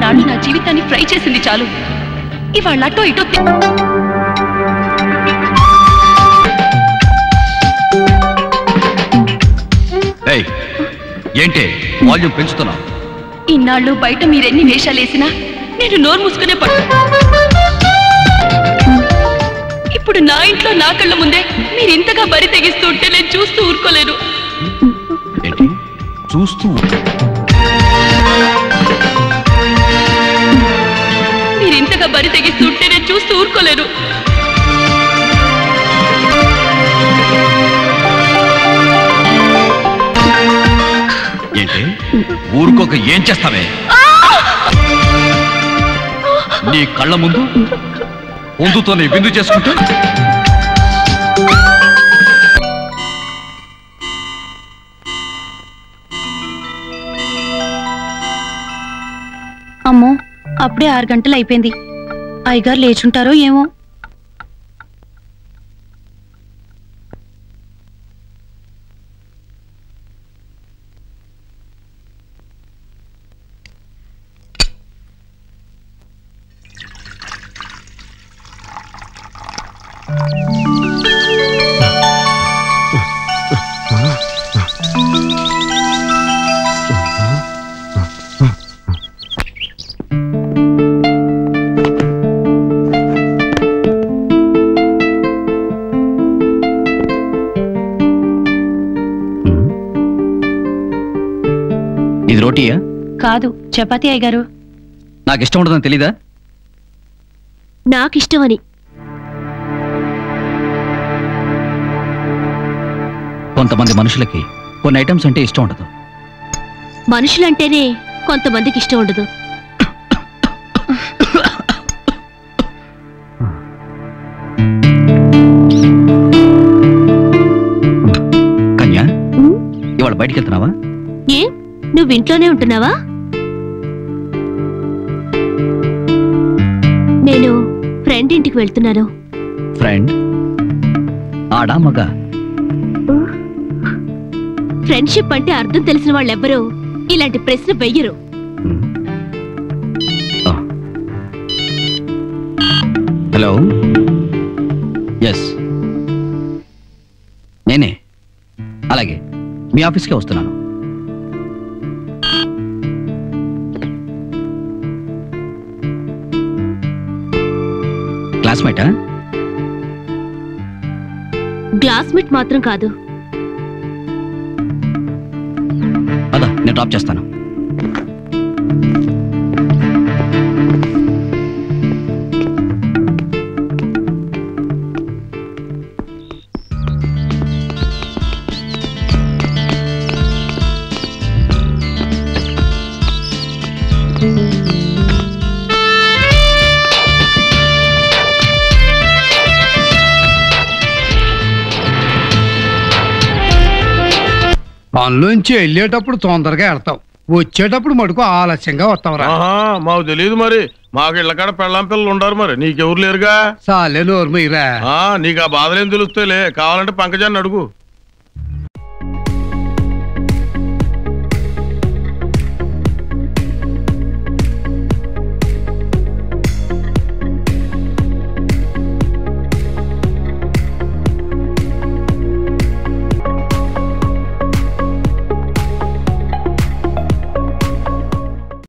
ఇన్నాళ్ళు నా జీవితాన్ని ఫ్రై చేసింది చాలు ఇవాళ అటో ఇటో తి- ఏయ్ ఏంటి వాల్యూమ్ పెంచుతున్నావు ఇన్నాళ్ళు బయట మీరెన్ని వేషాలేసినా నేను నోరు మూసుకునే పడు ఇప్పుడు నా ఇంట్లో నా కళ్ళ ముందే మీరు ఇంతగా బరి తెగిస్తుంటే నేను చూస్తూ ఊరుకోలేను ఏంటి చూస్తూ మీరు ఇంతగా బరి తెగిస్తుంటే నేను చూస్తూ ఊరుకోలేను ఏంటి ఊరుకోక ఏం చేస్తావే నీ కళ్ళ ముందు పొందుతో నీ విందు చేసుకుంటే అమ్మో అప్పుడే ఆరు గంటలు అయిపోయింది అయ్యగారు లేచుంటారో ఏమో ఇది రోటీయా కాదు చపాతీ అయ్యగారు నాకు ఇష్టం ఉండదని తెలీదా నాకిష్టమని కొంతమంది మనుషులకి కొన్ని ఐటమ్స్ అంటే ఇష్టం ఉండదు మనుషులంటేనే కొంతమందికి ఇష్టం ఉండదు కన్యా ఇవాళ బయటికి వెళ్తున్నావా ఏ నువ్వు ఇంట్లోనే ఉంటున్నావా నేను ఫ్రెండ్ ఇంటికి వెళ్తున్నాను ఫ్రెండ్ ఆడా మగ ఫ్రెండ్షిప్ అంటే అర్థం తెలిసిన వాళ్ళెవ్వరూ ఇలాంటి ప్రశ్న వెయ్యరు హలో ఎస్ నేనే అలాగే మీ ఆఫీస్కే వస్తున్నాను క్లాస్మేటా గ్లాస్మేట్ మాత్రం కాదు పద నేను డ్రాప్ చేస్తాను పనిలోంచి వెళ్ళేటప్పుడు తొందరగా వెళ్తావు వచ్చేటప్పుడు మటుకు ఆలస్యంగా వస్తావురా ఆహా మాకు తెలియదు మరి మాకు ఇళ్ళకాడ పెళ్ళాం పిల్లలు ఉండారు మరి నీకెవరు లేరుగా సాలే నోరు మీరా ఆ నీకు ఆ బాధలేం తెలుస్తాయిలే కావాలంటే పంకజాన్ని అడుగు